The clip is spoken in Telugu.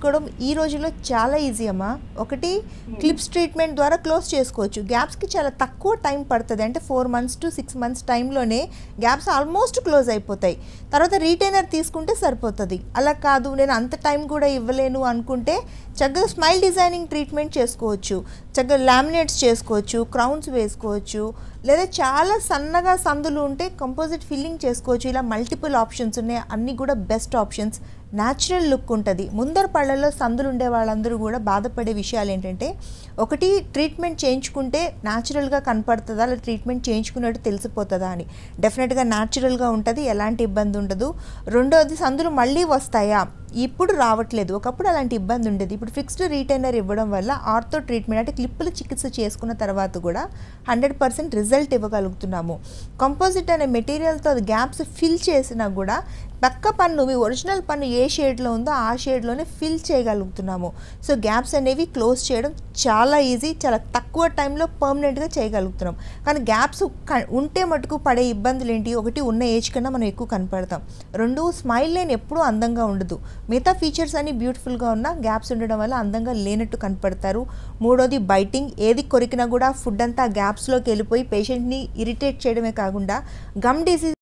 చేసుకోవడం ఈ రోజుల్లో చాలా ఈజీ అమ్మా ఒకటి క్లిప్స్ ట్రీట్మెంట్ ద్వారా క్లోజ్ చేసుకోవచ్చు గ్యాప్స్కి చాలా తక్కువ టైం పడుతుంది అంటే four months to six months టైంలోనే గ్యాప్స్ ఆల్మోస్ట్ క్లోజ్ అయిపోతాయి తర్వాత రీటైనర్ తీసుకుంటే సరిపోతుంది అలా కాదు నేను అంత టైం కూడా ఇవ్వలేను అనుకుంటే చక్కగా స్మైల్ డిజైనింగ్ ట్రీట్మెంట్ చేసుకోవచ్చు చక్కగా లామినేట్స్ చేసుకోవచ్చు క్రౌన్స్ వేసుకోవచ్చు లేదా చాలా సన్నగా సందులు ఉంటే కంపోజిట్ ఫిల్లింగ్ చేసుకోవచ్చు ఇలా మల్టిపుల్ ఆప్షన్స్ ఉన్నాయి అన్నీ కూడా బెస్ట్ ఆప్షన్స్ న్యాచురల్ లుక్ ఉంటుంది ముందర పళ్ళల్లో సందులు ఉండే వాళ్ళందరూ కూడా బాధపడే విషయాలు ఏంటంటే ఒకటి ట్రీట్మెంట్ చేయించుకుంటే న్యాచురల్గా కనపడుతుందా లేదా ట్రీట్మెంట్ చేయించుకున్నట్టు తెలిసిపోతుందా అని డెఫినెట్గా న్యాచురల్గా ఉంటుంది ఎలాంటి ఇబ్బంది ఉండదు రెండోది సందులు మళ్ళీ వస్తాయా ఇప్పుడు రావట్లేదు ఒకప్పుడు అలాంటి ఇబ్బంది ఉండేది ఇప్పుడు ఫిక్స్డ్ రీటైనర్ ఇవ్వడం వల్ల ఆర్థో ట్రీట్మెంట్ అంటే క్లిప్పులు చికిత్స చేసుకున్న తర్వాత కూడా హండ్రెడ్ పర్సెంట్ రిజల్ట్ ఇవ్వగలుగుతున్నాము కంపోజిట్ అనే మెటీరియల్తో అది గ్యాప్స్ ఫిల్ చేసినా కూడా పక్క పన్ను మీ ఒరిజినల్ పన్ను ఏ షేడ్లో ఉందో ఆ షేడ్లోనే ఫిల్ చేయగలుగుతున్నాము సో గ్యాప్స్ అనేవి క్లోజ్ చేయడం చాలా ఈజీ చాలా తక్కువ టైంలో పర్మనెంట్గా చేయగలుగుతున్నాం కానీ గ్యాప్స్ ఉంటే మటుకు పడే ఇబ్బందులు ఏంటి ఒకటి ఉన్న ఏజ్ కన్నా మనం ఎక్కువ కనపడతాం రెండు స్మైల్ లైన్ ఎప్పుడూ అందంగా ఉండదు మిగతా ఫీచర్స్ అన్ని బ్యూటిఫుల్గా ఉన్నా గ్యాప్స్ ఉండడం వల్ల అందంగా లేనట్టు కనపడతారు మూడోది బైటింగ్ ఏది కొరికినా కూడా ఫుడ్ అంతా గ్యాప్స్లోకి వెళ్ళిపోయి పేషెంట్ని ఇరిటేట్ చేయడమే కాకుండా గమ్ డిసీజ్